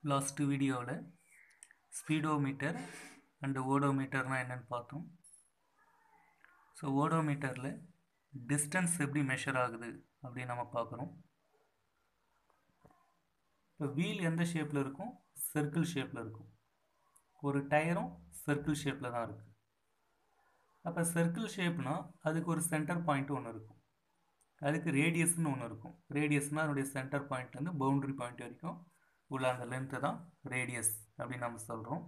last வீடியோவில் speedometer and ஓடோமீட்டர்னால் என்னென்னு பார்த்தோம் ஸோ ஓடோமீட்டரில் டிஸ்டன்ஸ் எப்படி மெஷர் ஆகுது அப்படின்னு நம்ம பார்க்குறோம் இப்போ வீல் எந்த ஷேப்பில் இருக்கும் சர்க்கிள் ஷேப்பில் இருக்கும் ஒரு டயரும் சர்க்கிள் ஷேப்பில் தான் இருக்குது அப்போ சர்க்கிள் ஷேப்னா அதுக்கு ஒரு சென்டர் பாயிண்ட் ஒன்று இருக்கும் அதுக்கு ரேடியஸ்னு ஒன்று இருக்கும் ரேடியஸ்னால் அதனுடைய சென்டர் பாயிண்ட்லேருந்து பவுண்ட்ரி பாயிண்ட் வரைக்கும் உள்ள அந்த லென்த்து தான் ரேடியஸ் அப்படின்னு நம்ம சொல்கிறோம்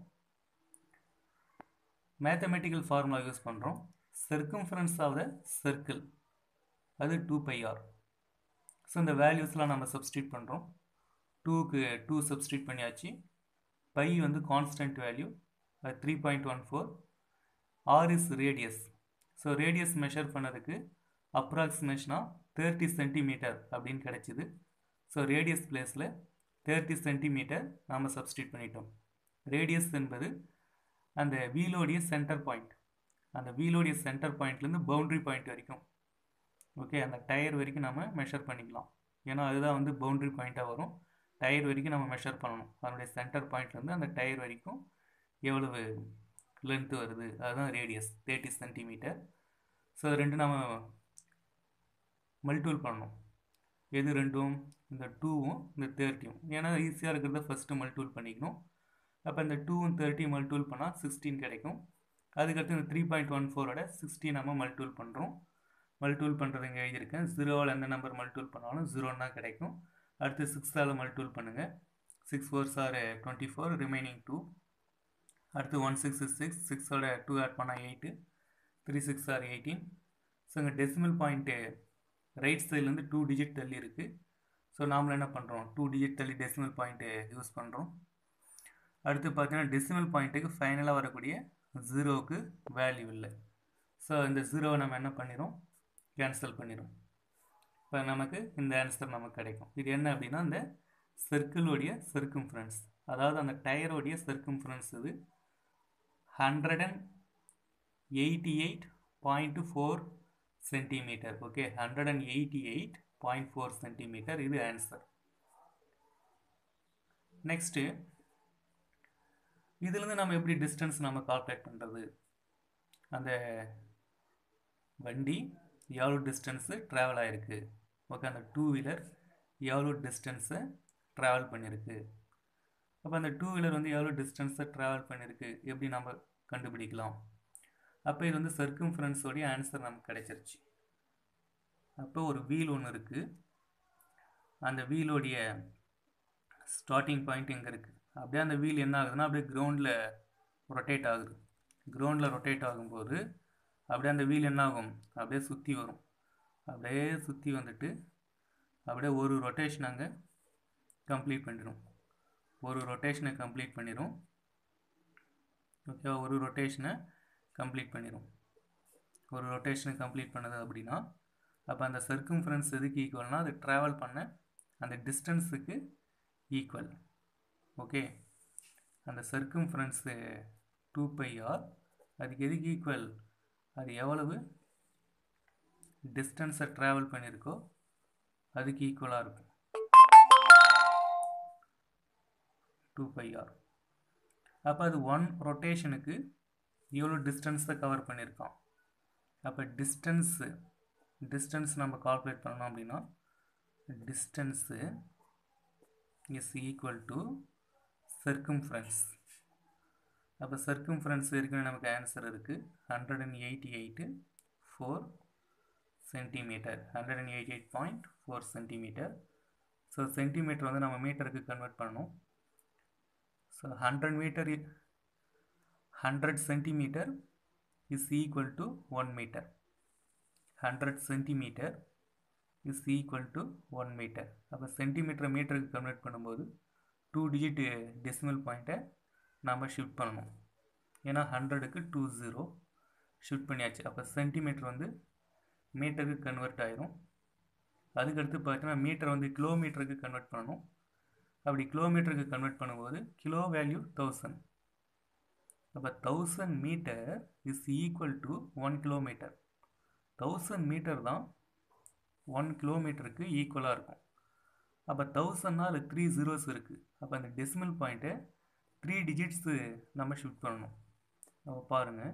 மேத்தமெட்டிக்கல் ஃபார்முலா யூஸ் பண்ணுறோம் சர்க்கம்ஃபரன்ஸ் ஆஃப் த சர்க்கிள் அது டூ பை ஆர் ஸோ இந்த வேல்யூஸ்லாம் நம்ம சப்ஸ்டியூட் பண்ணுறோம் டூக்கு டூ சப்ஸ்டியூட் பண்ணியாச்சு பை வந்து கான்ஸ்டன்ட் வேல்யூ அது three point one four r is radius so radius measure பண்ணதுக்கு அப்ராக்சிமேஷனாக தேர்ட்டி சென்டிமீட்டர் அப்படின்னு கிடச்சிது ஸோ ரேடியஸ் பிளேஸில் தேர்ட்டி சென்டிமீட்டர் நாம் சப்ஸ்டியூட் பண்ணிட்டோம் ரேடியஸ் என்பது அந்த வீலோடைய சென்டர் பாயிண்ட் அந்த வீலோடைய சென்டர் பாயிண்ட்லேருந்து பவுண்ட்ரி பாயிண்ட் வரைக்கும் ஓகே அந்த டயர் வரைக்கும் நம்ம மெஷர் பண்ணிக்கலாம் ஏன்னா அதுதான் வந்து பவுண்ட்ரி பாயிண்ட்டாக வரும் டயர் வரைக்கும் நம்ம மெஷர் பண்ணணும் அதனுடைய சென்டர் பாயிண்ட்லேருந்து அந்த டயர் வரைக்கும் எவ்வளவு லென்த்து வருது அதுதான் ரேடியஸ் தேர்ட்டி சென்டிமீட்டர் ஸோ ரெண்டு நம்ம மல்டிபிள் பண்ணணும் எது ரெண்டும் இந்த டூவும் இந்த தேர்ட்டியும் ஏன்னா ஈஸியாக இருக்கிறத ஃபஸ்ட்டு மல்டிபிள் பண்ணிக்கணும் அப்போ இந்த டூவும் தேர்ட்டி மல்டிபிள் பண்ணால் சிக்ஸ்டீன் கிடைக்கும் அதுக்கடுத்து இந்த த்ரீ பாயிண்ட் ஒன் ஃபோரோட சிக்ஸ்டீன் நம்ம மல்டிபிள் பண்ணுறோம் மல்டிபிள் பண்ணுறது இங்கே எழுதியிருக்கேன் ஜீரோவில் எந்த நம்பர் மல்டிபிள் பண்ணாலும் ஜீரோன்னு தான் கிடைக்கும் அடுத்து சிக்ஸால் மல்டிபிள் பண்ணுங்கள் six four sir twenty four remaining two அடுத்து ஒன் சிக்ஸ் சிக்ஸ் சிக்ஸோட டூ ஆட் பண்ணால் eight three six are eighteen so இங்கே டெசிமல் பாயிண்ட்டு ரைட் சைட்லேருந்து டூ டிஜிட் தள்ளி இருக்குது ஸோ நாமளும் என்ன பண்ணுறோம் டூ டிஜிட் தள்ளி டெசிமல் பாயிண்ட்டு யூஸ் பண்ணுறோம் அடுத்து பார்த்தீங்கன்னா டெசிமல் பாயிண்ட்டுக்கு ஃபைனலாக வரக்கூடிய ஜீரோவுக்கு வேல்யூ இல்லை ஸோ இந்த ஜீரோவை நம்ம என்ன பண்ணிடும் கேன்சல் பண்ணிடும் இப்போ நமக்கு இந்த ஆன்சர் நமக்கு கிடைக்கும் இது என்ன அப்படின்னா இந்த சர்க்கிளோடைய சர்க்கம்ஃபரன்ஸ் அதாவது அந்த டயரோடைய சர்க்கம்ஃபரன்ஸ் இது hundred and eighty eight point four centimetre okay hundred and eighty eight point four centimetre இது ஆன்சர் நெக்ஸ்ட்டு இதுலேருந்து நம்ம எப்படி டிஸ்டன்ஸ் நம்ம கால்குலேட் பண்ணுறது அந்த வண்டி எவ்வளோ டிஸ்டன்ஸு ட்ராவல் ஆகிருக்கு ஓகே அந்த டூ வீலர் எவ்வளோ டிஸ்டன்ஸை ட்ராவல் பண்ணியிருக்கு அப்போ அந்த டூ வீலர் வந்து எவ்வளோ டிஸ்டன்ஸை ட்ராவல் பண்ணியிருக்கு எப்படி நம்ம கண்டுபிடிக்கலாம் அப்போ இது வந்து சர்க்கம்ஃபரன்ஸோடைய ஆன்சர் நமக்கு கிடைச்சிருச்சு அப்போ ஒரு வீல் ஒன்று இருக்குது அந்த வீலோடைய ஸ்டார்டிங் பாயிண்ட் எங்கே இருக்குது அப்படியே அந்த வீல் என்ன ஆகுதுன்னா அப்படியே கிரவுண்டில் ரொட்டேட் ஆகுது கிரவுண்டில் ரொட்டேட் ஆகும்போது அப்படியே அந்த வீல் என்ன ஆகும் அப்படியே சுற்றி வரும் அப்படியே சுற்றி வந்துட்டு அப்படியே ஒரு ரொட்டேஷன் அங்கே கம்ப்ளீட் பண்ணிடும் ஒரு ரொட்டேஷனை கம்ப்ளீட் பண்ணிடும் ஓகேவா ஒரு ரொட்டேஷனை கம்ப்ளீட் பண்ணிடும் ஒரு ரொட்டேஷனை கம்ப்ளீட் பண்ணது அப்படின்னா அப்போ அந்த சர்க்கம்ஃபரன்ஸ் எதுக்கு ஈக்குவல்னால் அது ட்ராவல் பண்ண அந்த டிஸ்டன்ஸுக்கு ஈக்குவல் ஓகே அந்த சர்க்கம்ஃபரன்ஸு டூ பை ஆர் அதுக்கு எதுக்கு ஈக்குவல் அது எவ்வளவு டிஸ்டன்ஸை ட்ராவல் பண்ணியிருக்கோ அதுக்கு ஈக்குவலாக இருக்கும் டூ பை ஆர் அப்போ அது ஒன் ரொட்டேஷனுக்கு எவ்வளோ டிஸ்டன்ஸை கவர் பண்ணியிருக்கான் அப்போ டிஸ்டன்ஸு டிஸ்டன்ஸ் நம்ம கால்குலேட் பண்ணோம் அப்படின்னா distance is equal to circumference அப்போ சர்க்கம்ஃபரன்ஸ் இருக்குன்னு நமக்கு ஆன்சர் இருக்குது hundred and eighty eight four centimetre hundred and eighty eight point four centimetre so centimetre வந்து நம்ம மீட்டருக்கு கன்வெர்ட் பண்ணணும் so hundred metre hundred centimetre is equal to one metre hundred centimetre is equal to one metre அப்போ centimetre மீட்டருக்கு convert பண்ணும்போது two digit decimal பாயிண்ட்டை நாம் shift பண்ணணும் ஏன்னா ஹண்ட்ரடுக்கு டூ ஜீரோ ஷிஃப்ட் பண்ணியாச்சு அப்போ சென்டிமீட்டர் வந்து மீட்டருக்கு கன்வெர்ட் ஆயிரும் அதுக்கடுத்து பார்த்தீங்கன்னா மீட்டர் வந்து கிலோமீட்டருக்கு கன்வெர்ட் பண்ணணும் அப்படி கிலோமீட்டருக்கு கன்வெர்ட் பண்ணும்போது கிலோ வேல்யூ தௌசண்ட் அப்போ thousand metre is equal to one kilometre thousand metre தான் ஒன் கிலோமீட்டருக்கு ஈக்குவலாக இருக்கும் அப்போ தௌசண்ட்னா அதில் த்ரீ ஜீரோஸ் இருக்குது அப்போ அந்த டெசிமல் பாயிண்ட்டை த்ரீ டிஜிட்ஸு நம்ம ஷிஃப்ட் பண்ணணும் நம்ம பாருங்கள்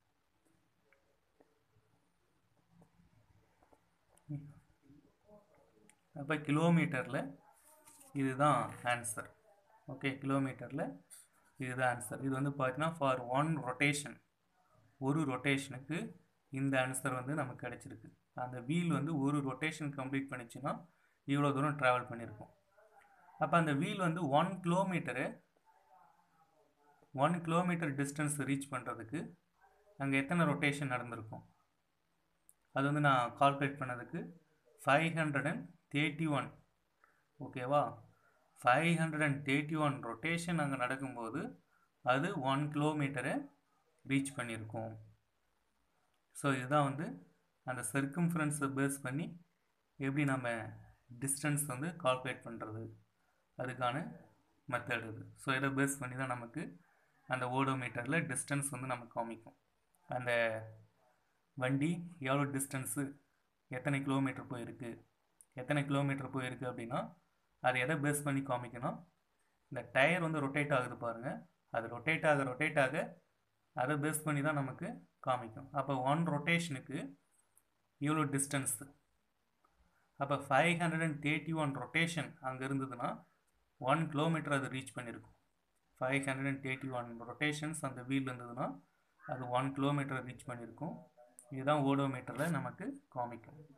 அப்போ கிலோமீட்டரில் இதுதான் ஆன்சர் ஓகே கிலோமீட்டரில் இதுதான் ஆன்சர் இது வந்து பார்த்தீங்கன்னா ஃபார் ஒன் ரொட்டேஷன் ஒரு ரொட்டேஷனுக்கு இந்த ஆன்சர் வந்து நமக்கு கிடச்சிருக்கு அந்த வீல் வந்து ஒரு ரொட்டேஷன் கம்ப்ளீட் பண்ணிச்சுன்னா இவ்வளோ தூரம் ட்ராவல் பண்ணியிருக்கோம் அப்போ அந்த வீல் வந்து one kilometre one kilometre distance reach பண்ணுறதுக்கு அங்கே எத்தனை ரொட்டேஷன் நடந்திருக்கும் அது வந்து நான் கால்குலேட் பண்ணதுக்கு five hundred and thirty one ஓகேவா five hundred and thirty one rotation அங்கே நடக்கும்போது அது ஒன் கிலோமீட்டரை ரீச் பண்ணியிருக்கோம் ஸோ இதுதான் வந்து அந்த சர்க்கம்ஃபரன்ஸை பேஸ் பண்ணி எப்படி நம்ம டிஸ்டன்ஸ் வந்து கால்குலேட் பண்ணுறது அதுக்கான மெத்தட் இது ஸோ இதை பேஸ் பண்ணி தான் நமக்கு அந்த ஓடோமீட்டரில் டிஸ்டன்ஸ் வந்து நமக்கு காமிக்கும் அந்த வண்டி எவ்வளோ டிஸ்டன்ஸு எத்தனை கிலோமீட்டர் போயிருக்கு எத்தனை கிலோமீட்டர் போயிருக்கு அப்படின்னா அது எதை பேஸ் பண்ணி காமிக்கணும் இந்த டயர் வந்து ரொட்டேட் ஆகுது பாருங்கள் அது ரொட்டேட் ஆக ரொட்டேட் ஆக அதை பேஸ் பண்ணி தான் நமக்கு காமிக்கும் அப்போ ஒன் ரொட்டேஷனுக்கு இவ்வளோ டிஸ்டன்ஸு அப்போ five hundred and thirty one rotation அங்கே இருந்ததுன்னா ஒன் கிலோமீட்டர் அது ரீச் பண்ணியிருக்கும் five hundred and thirty one rotations அந்த வீல் இருந்ததுன்னா அது ஒன் கிலோமீட்டர் ரீச் பண்ணியிருக்கும் இதுதான் ஓடோமீட்டரில் நமக்கு காமிக்கும்